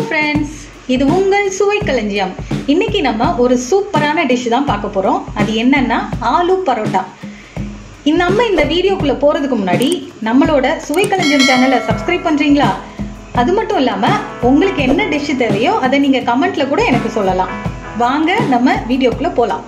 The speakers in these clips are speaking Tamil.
ஃப்ரெண்ட்ஸ் இது உங்கள் சுவை களஞ்சியம் இன்னைக்கு நம்ம ஒரு சூப்பரான டிஷ் தான் பார்க்க போறோம் அது என்னன்னா ஆலு பரோட்டா இந்த நம்ம இந்த வீடியோக்குள்ள போறதுக்கு முன்னாடி நம்மளோட சுவை களஞ்சியம் சேனலை சப்ஸ்கிரைப் பண்றீங்களா அது மட்டும் இல்லாம உங்களுக்கு என்ன டிஷ் தேவையோ அதை நீங்க கமெண்ட்ல கூட எனக்கு சொல்லலாம் வாங்க நம்ம வீடியோக்குள்ள போலாம்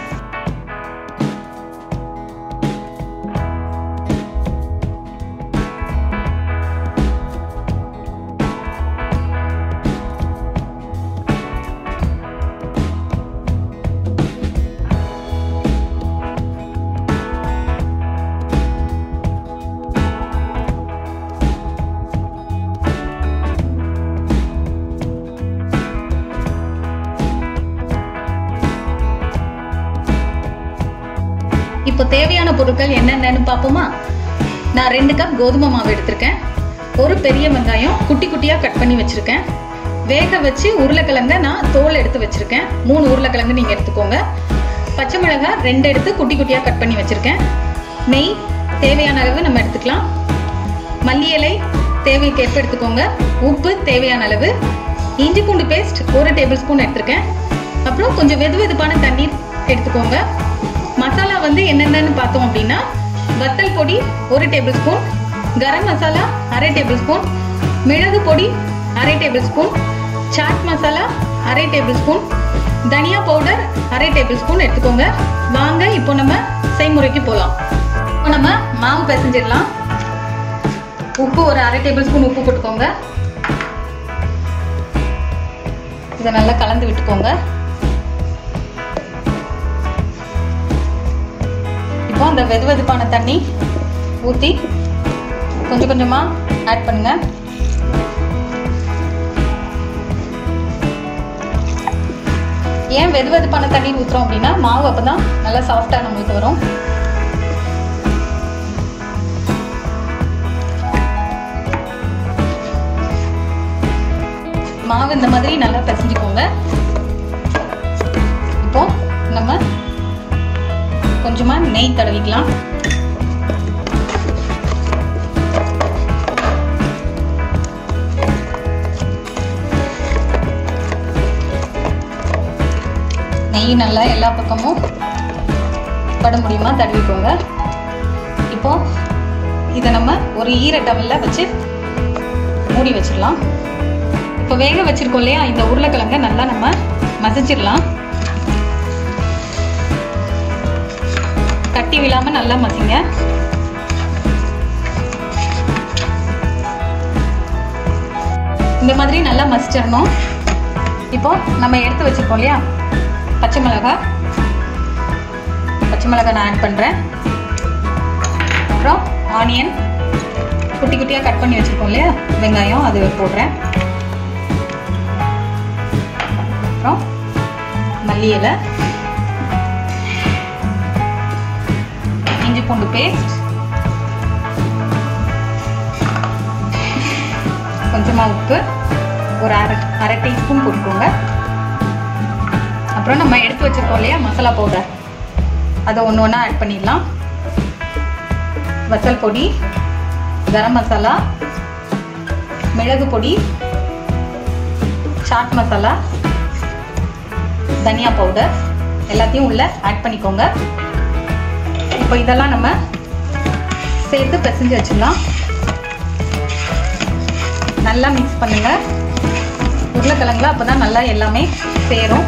இப்போ தேவையான பொருட்கள் என்னென்னன்னு பார்ப்போமா நான் ரெண்டு கப் கோதுமை மாவு எடுத்திருக்கேன் ஒரு பெரிய வெங்காயம் குட்டி குட்டியாக கட் பண்ணி வச்சுருக்கேன் வேக வச்சு உருளைக்கிழங்க நான் தோல் எடுத்து வச்சுருக்கேன் மூணு உருளைக்கிழங்கு நீங்கள் எடுத்துக்கோங்க பச்சை மிளகாய் ரெண்டு எடுத்து குட்டி குட்டியாக கட் பண்ணி வச்சுருக்கேன் நெய் தேவையான அளவு நம்ம எடுத்துக்கலாம் மல்லி இலை தேவைக்கு ஏற்ப எடுத்துக்கோங்க உப்பு தேவையான அளவு இஞ்சி பூண்டு பேஸ்ட் ஒரு டேபிள் ஸ்பூன் எடுத்திருக்கேன் அப்புறம் கொஞ்சம் வெது வெதுப்பான தண்ணீர் எடுத்துக்கோங்க மசாலா வந்து என்னென்னு பார்த்தோம் அப்படின்னா வத்தல் பொடி ஒரு டேபிள் ஸ்பூன் கரம் மசாலா அரை டேபிள் ஸ்பூன் மிளகு பொடி அரை டேபிள் ஸ்பூன் சாட் மசாலா அரை டேபிள் ஸ்பூன் தனியா பவுடர் அரை டேபிள் ஸ்பூன் எடுத்துக்கோங்க வாங்க இப்போ நம்ம செய்முறைக்கு போகலாம் இப்போ நம்ம மாவு பிசைஞ்சிடலாம் உப்பு ஒரு அரை டேபிள் ஸ்பூன் உப்பு போட்டுக்கோங்க இதை நல்லா கலந்து விட்டுக்கோங்க இப்போ அந்த வெது வெதுப்பான தண்ணி ஊற்றி கொஞ்சம் கொஞ்சமாக ஆட் பண்ணுங்க ஏன் வெது வெதுப்பான தண்ணீர் ஊற்றுறோம் அப்படின்னா மாவு அப்போ தான் நல்லா சாஃப்டாக நம்மளுக்கு வரும் மாவு இந்த மாதிரி நல்லா பிசைஞ்சுக்கோங்க இப்போ நம்ம கொஞ்சமா நெய் தடவிக்கலாம் நெய் நல்லா எல்லா பக்கமும் பட முடியுமா தடவிக்கோங்க இப்போ இதை நம்ம ஒரு ஈர டவல்ல வச்சு மூடி வச்சிடலாம் இப்போ வேக வச்சிருக்கோம் இல்லையா இந்த உருளைக்கிழங்க நல்லா நம்ம மசிச்சிடலாம் கட்டி விழாம நல்லா மசிங்க இந்த மாதிரி நல்லா மசிச்சிடணும் இப்போ நம்ம எடுத்து வச்சிருக்கோம் இல்லையா பச்சை மிளகாய் பச்சை மிளகாய் நான் ஆட் பண்ணுறேன் அப்புறம் ஆனியன் குட்டி குட்டியாக கட் பண்ணி வச்சுருக்கோம் இல்லையா வெங்காயம் அது போடுறேன் அப்புறம் மல்லி இலை இஞ்சி பூண்டு பேஸ்ட் கொஞ்சமாக உப்பு ஒரு அரை அரை டீஸ்பூன் போட்டுக்கோங்க அப்புறம் நம்ம எடுத்து வச்சிருக்கோம் இல்லையா மசாலா பவுடர் அதை ஒன்று ஒன்றா ஆட் பண்ணிடலாம் வத்தல் பொடி கரம் மசாலா மிளகு பொடி சாட் மசாலா தனியா பவுடர் எல்லாத்தையும் உள்ள ஆட் பண்ணிக்கோங்க இப்போ இதெல்லாம் நம்ம சேர்த்து பிசைஞ்சு வச்சிடலாம் நல்லா மிக்ஸ் பண்ணுங்க உருளைக்கிழங்குல அப்போ தான் நல்லா எல்லாமே சேரும்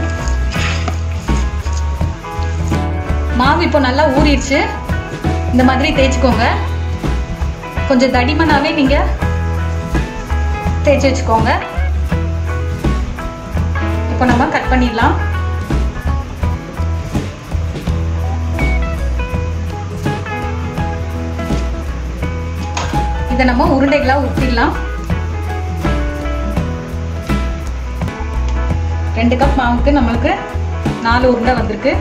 மாவு இப்போ நல்லா ஊறிடுச்சு இந்த மாதிரி தேய்ச்சிக்கோங்க கொஞ்சம் தடிமனாகவே நீங்கள் தேய்ச்சி வச்சுக்கோங்க இப்போ நம்ம கட் பண்ணிடலாம் இதை நம்ம உருண்டைகளாக ஊற்றிடலாம் ரெண்டு கப் மாவுக்கு நம்மளுக்கு நாலு உருண்டை வந்திருக்கு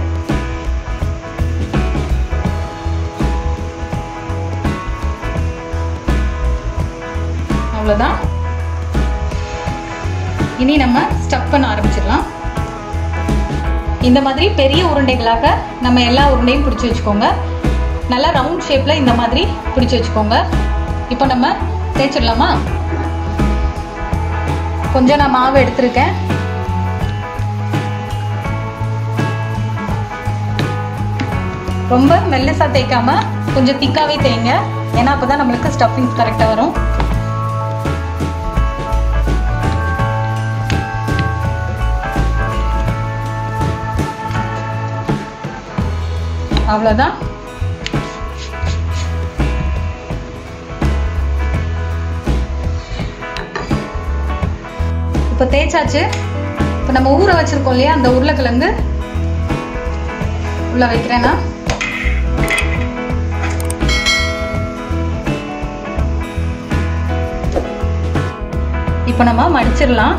அவ்வளோதான் இனி நம்ம ஸ்டஃப் பண்ண ஆரம்பிச்சிடலாம் இந்த மாதிரி பெரிய உருண்டைகளாக நம்ம எல்லா உருண்டையும் பிடிச்சி வச்சுக்கோங்க நல்லா ரவுண்ட் ஷேப்பில் இந்த மாதிரி பிடிச்சி வச்சுக்கோங்க இப்போ நம்ம தேய்ச்சிடலாமா கொஞ்சம் நான் மாவு எடுத்திருக்கேன் ரொம்ப மெல்லிசா தேய்க்காம கொஞ்சம் திக்காவே தேய்ங்க ஏன்னா அப்பதான் நம்மளுக்கு ஸ்டஃபிங்ஸ் கரெக்டா வரும் அவ்வளோதான் இப்போ தேய்ச்சாச்சு இப்போ நம்ம ஊற வச்சிருக்கோம் இல்லையா அந்த உருளைக்கிழங்கு உள்ள வைக்கிறேன்னா இப்போ நம்ம மடிச்சிடலாம்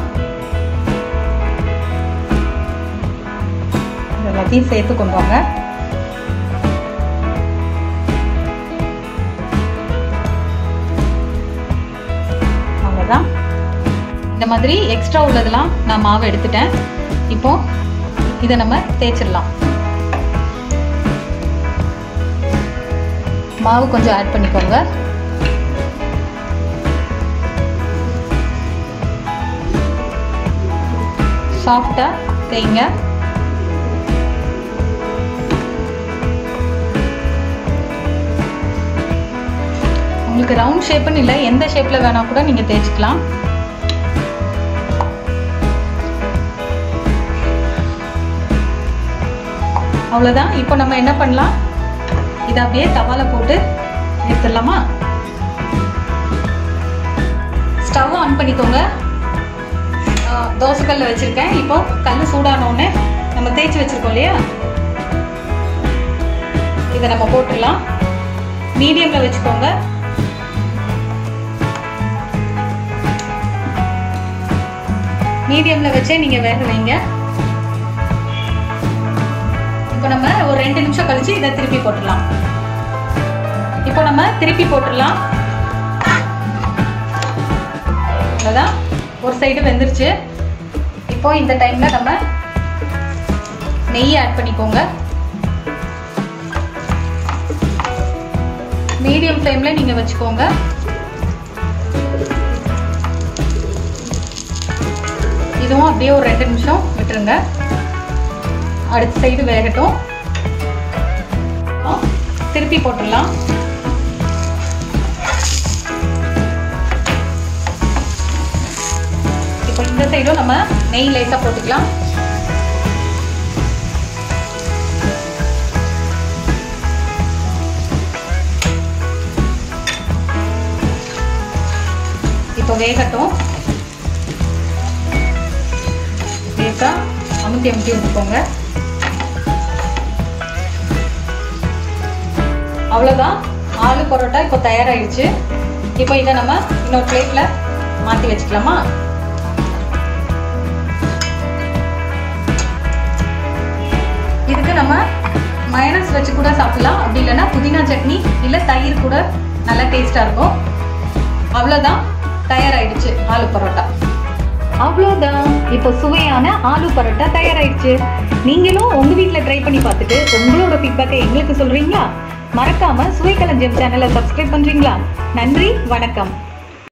இது எல்லாத்தையும் சேர்த்து கொண்டு வாங்க அவ்வளோதான் இந்த மாதிரி எக்ஸ்ட்ரா உள்ளதெல்லாம் நான் மாவு எடுத்துட்டேன் இப்போ இதை நம்ம தேய்ச்சிடலாம் மாவு கொஞ்சம் ஆட் பண்ணிக்கோங்க சாஃப்டாக தேய்ங்க உங்களுக்கு ரவுண்ட் ஷேப்புன்னு இல்லை எந்த ஷேப்பில் வேணால் கூட நீங்கள் தேய்ச்சிக்கலாம் அவ்வளோதான் இப்போ நம்ம என்ன பண்ணலாம் இதை அப்படியே தவால போட்டு எடுத்துடலாமா ஸ்டவ் ஆன் பண்ணிக்கோங்க தோசைக்கல்ல வச்சிருக்கேன் இப்போ கல் சூடானோடனே நம்ம தேய்ச்சி வச்சிருக்கோம் இல்லையா இதை நம்ம போட்டுடலாம் மீடியம்ல வச்சுக்கோங்க மீடியம்ல வச்சே நீங்க வேக வைங்க இப்போ நம்ம ஒரு ரெண்டு நிமிஷம் கழிச்சு இதை திருப்பி போட்டுடலாம் இப்போ நம்ம திருப்பி போட்டுடலாம் அவ்வளோதான் ஒரு சைடு வெந்துருச்சு இப்போ இந்த டைம்ல நம்ம நெய் ஆட் பண்ணிக்கோங்க மீடியம் ஃப்ளேம்ல நீங்க வச்சுக்கோங்க இதுவும் அப்படியே ஒரு ரெண்டு நிமிஷம் விட்டுருங்க அடுத்த சைடு வேகட்டும் திருப்பி போட்டுடலாம் இப்போ இந்த சைடும் நம்ம நெய் லேசாக போட்டுக்கலாம் இப்போ வேகட்டும் லேசா அமுத்தி அமுத்தி விட்டுக்கோங்க அவ்வளோதான் ஆலு பரோட்டா இப்போ தயாராகிடுச்சு இப்போ இதை நம்ம இன்னொரு பிளேட்டில் மாற்றி வச்சுக்கலாமா இதுக்கு நம்ம மயனஸ் வச்சு கூட சாப்பிடலாம் அப்படி இல்லைன்னா புதினா சட்னி இல்லை தயிர் கூட நல்லா டேஸ்டாக இருக்கும் அவ்வளோதான் தயாராகிடுச்சு ஆலு பரோட்டா அவ்வளோதான் இப்போ சுவையான ஆலு பரோட்டா தயாராயிடுச்சு நீங்களும் உங்க வீட்டில் ட்ரை பண்ணி பார்த்துட்டு உங்களோட ஃபீட்பேக்கை எங்களுக்கு சொல்றீங்களா மறக்காம சுவை களஞ்சியம் சேனலை சப்ஸ்கிரைப் பண்றீங்களா நன்றி வணக்கம்